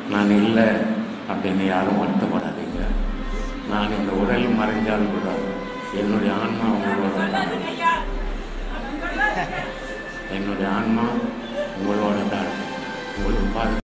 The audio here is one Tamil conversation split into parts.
நான் இல்லை அப்படின்னு யாரும் வருத்தப்படாதீங்க நான் இந்த உடல் மறைஞ்சால் கூட என்னுடைய ஆன்மா உங்களோட தான் இருக்கு. என்னுடைய ஆன்மா உங்களோட தான் இருக்கு. உங்களுக்கு பாது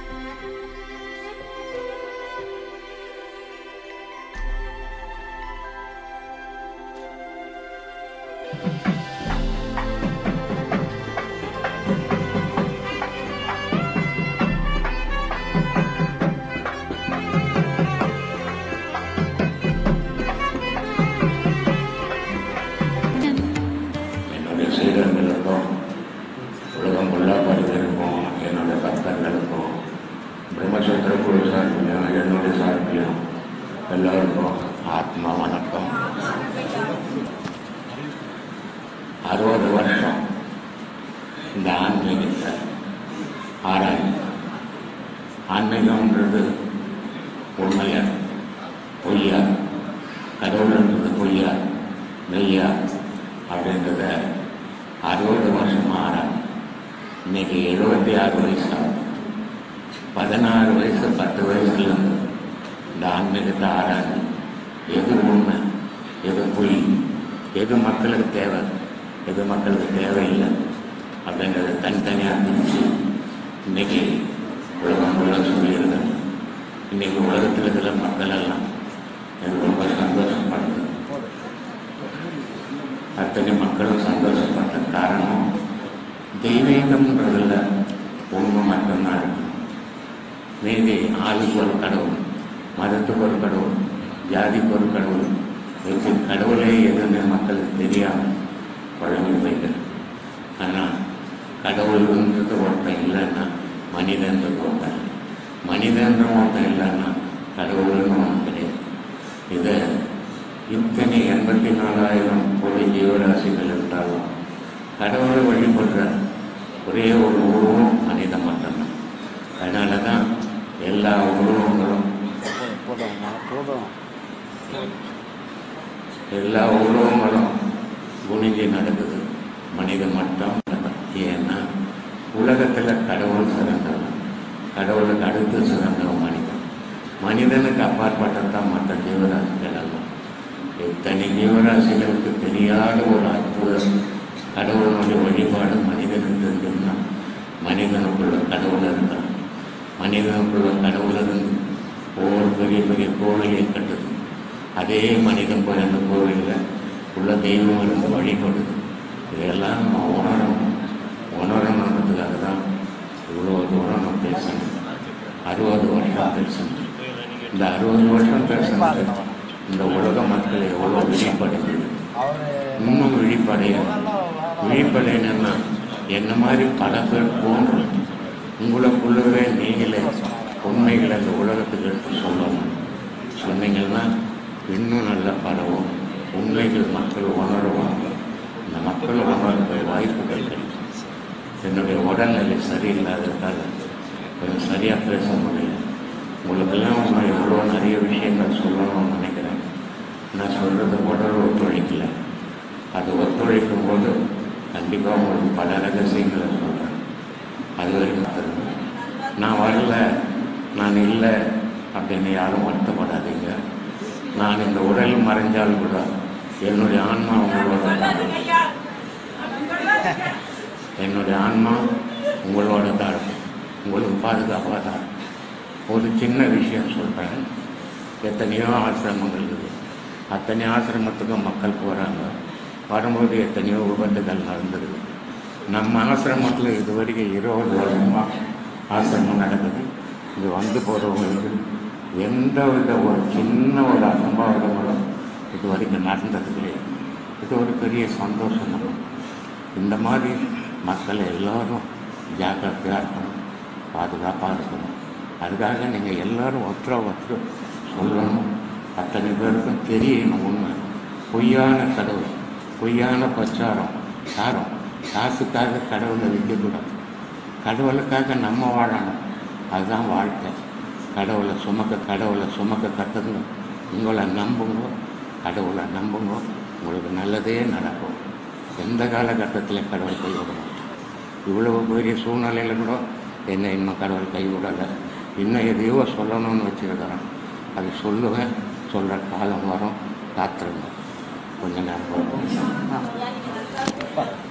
என்னுடைய சீடர்களுக்கும் உலகம் உள்ள பரிவருக்கும் என்னுடைய பக்தர்களுக்கும் பிரம்மசூத்திர குழு சார்பிலையும் என்னுடைய சார்பிலையும் எல்லோருக்கும் ஆத்மா வணக்கம் அறுபது வருஷம் இந்த ஆன்மீகத்தை ஆராய்ச்சி ஆன்மீகம்ன்றது உண்மையா பொய்யா கடவுள்ன்றது பொய்யா மெய்யா அப்படின்றத அறுபது வருஷம் ஆறாங்க இன்னைக்கு எழுபத்தி ஆறு வயசு ஆகுது பதினாறு வயசு பத்து வயசுலேருந்து இந்த ஆன்மீகத்தை ஆறாங்க எது உண்மை எது பொய் எது மக்களுக்கு தேவை எது மக்களுக்கு தேவையில்லை அப்படின்றத தனித்தனியாக பிரித்து இன்னைக்கு உலகம் ஃபுல்லாக சொல்லியிருக்காங்க இன்னைக்கு உலகத்தில் இருக்கிற மக்கள் எல்லாம் எனக்கு ரொம்ப சந்தோஷப்படுது அத்தனை மக்களும் சந்தோஷப்பட்ட காரணம் தெய்வீகம்ன்றதில் உண்மை மட்டும்தான் இருக்கு மீதி ஆளுக்கு ஒரு கடவுள் மதத்துக்கு ஒரு கடவுள் ஜாதிக்கு ஒரு கடவுள் வச்சு கடவுளே எதுன்னு மக்களுக்கு தெரியாமல் குழம்பு போய்கள் ஆனால் கடவுள்ன்றது ஒருத்தன் இல்லைன்னா மனிதன்றது ஒருத்தன் இல்லை. மனிதன்ற ஒருத்தன் இல்லைன்னா கடவுள்னு ஒன்று கிடையாது இதை இத்தனை எண்பத்தி நாலாயிரம் கோடி ஜீவராசிகள் இருந்தாலும் கடவுளை வழிபடுற ஒரே ஒரு உருவம் மனிதன் மட்டும்தான் அதனால தான் எல்லா உருவங்களும் போதும் போதும் எல்லா உருவங்களும் குனிஞ்சு நடக்குது மனிதன் மட்டும் நடக்கும். ஏன்னா உலகத்தில் கடவுள் சிறந்தவன் கடவுளுக்கு அடுத்து சிறந்தவன் மனிதன் மனிதனுக்கு அப்பாற்பட்டதான் மற்ற ஜீவராசிகள் எல்லாம் இத்தனை ஜீவராசிகளுக்கு தெரியாத ஒரு அற்புதம் கடவுளுடைய வழிபாடு மனிதனுக்கு தெரிஞ்சுன்னா மனிதனுக்குள்ள கடவுள் இருந்தான் மனிதனுக்குள்ள கடவுள் இருந்து ஒவ்வொரு பெரிய பெரிய கோவிலை கட்டுது அதே மனிதன் போய் அந்த கோவிலில் உள்ள தெய்வம் இருந்து வழிபடுது இதெல்லாம் நம்ம உணரணும் உணரணுன்றதுக்காக தான் இவ்வளோ தூரம் நான் பேசணும் அறுபது வருஷம் பேசணும் இந்த அறுபது வருஷம் பேசுனது இந்த உலக மக்கள் எவ்வளோ விழிப்படைஞ்சது அவரு இன்னும் விழிப்படையும் விழிப்படையணும்னா என்ன மாதிரி பல பேர் தோன்றும் உங்களுக்குள்ளவே நீங்களே உண்மைகளை அந்த உலகத்துக்கு எடுத்து சொல்லணும் சொன்னீங்கன்னா இன்னும் நல்ல பரவும் உண்மைகள் மக்கள் உணருவாங்க இந்த மக்கள் உணர்ந்த வாய்ப்புகள் கிடைக்கும் என்னுடைய உடல்நிலை சரியில்லாததால் கொஞ்சம் சரியாக பேச முடியல உங்களுக்கெல்லாம் இன்னும் எவ்வளோ நிறைய விஷயங்கள் சொல்லணும்னு நினைக்கிறேன் நான் சொல்கிறது உடல் ஒத்துழைக்கல அது ஒத்துழைக்கும் போது கண்டிப்பாக உங்களுக்கு பல ரகசியங்களை சொல்கிறேன் அது வரைக்கும் தருங்க நான் வரல நான் இல்லை அப்படின்னு யாரும் வருத்தப்படாதீங்க நான் இந்த உடல் மறைஞ்சால் கூட என்னுடைய ஆன்மா உங்களோட தான் இருக்கு. என்னுடைய ஆன்மா உங்களோட தான் இருக்கும் உங்களுக்கு பாதுகாப்பாக தான் இருக்கும். ஒரு சின்ன விஷயம் சொல்கிறேன் எத்தனையோ ஆசிரமங்கள் இருக்குது அத்தனை ஆசிரமத்துக்கும் மக்கள் போகிறாங்க வரும்போது எத்தனையோ விபத்துகள் நடந்துருது நம்ம ஆசிரமத்தில் இது வரைக்கும் இருபது வருஷமாக ஆசிரமம் நடக்குது இது வந்து போகிறவங்களுக்கு எந்த வித ஒரு சின்ன ஒரு அசம்பாவிதங்களும் இது வரைக்கும் நடந்தது கிடையாது இது ஒரு பெரிய சந்தோஷம் நமக்கு இந்த மாதிரி மக்கள் எல்லாரும் ஜாக்கிரதையாக இருக்கணும் பாதுகாப்பாக இருக்கணும் அதுக்காக நீங்கள் எல்லாரும் ஒற்ற ஒற்ற சொல்லணும் அத்தனை பேருக்கும் தெரியணும் உண்மை பொய்யான கடவுள் பொய்யான பிரச்சாரம் சாரம் காசுக்காக கடவுளை விற்கக்கூடாது கடவுளுக்காக நம்ம வாழணும் அதுதான் வாழ்க்கை கடவுளை சுமக்க கடவுளை சுமக்க கற்றுங்க உங்களை நம்புங்க கடவுளை நம்புங்க உங்களுக்கு நல்லதே நடக்கும் எந்த காலகட்டத்தில் கடவுள் கைவிட மாட்டார் இவ்வளவு பெரிய சூழ்நிலையில் கூட என்னை இன்னும் கடவுள் கைவிடலை இன்னும் எதையோ சொல்லணும்னு வச்சுருக்கிறேன் அது சொல்லுவேன் சொல்கிற காலம் வரும் காத்திருங்க கொஞ்ச நேரம் போதும்.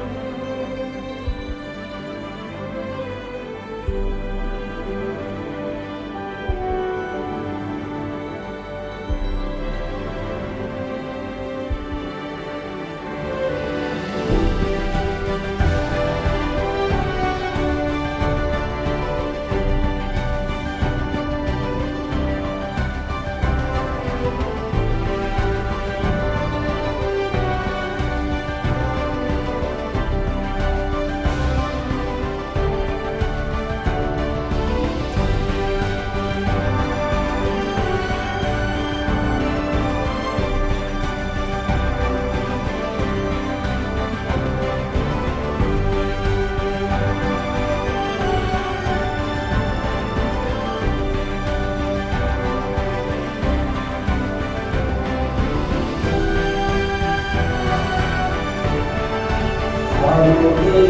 வாழ்வுக்கு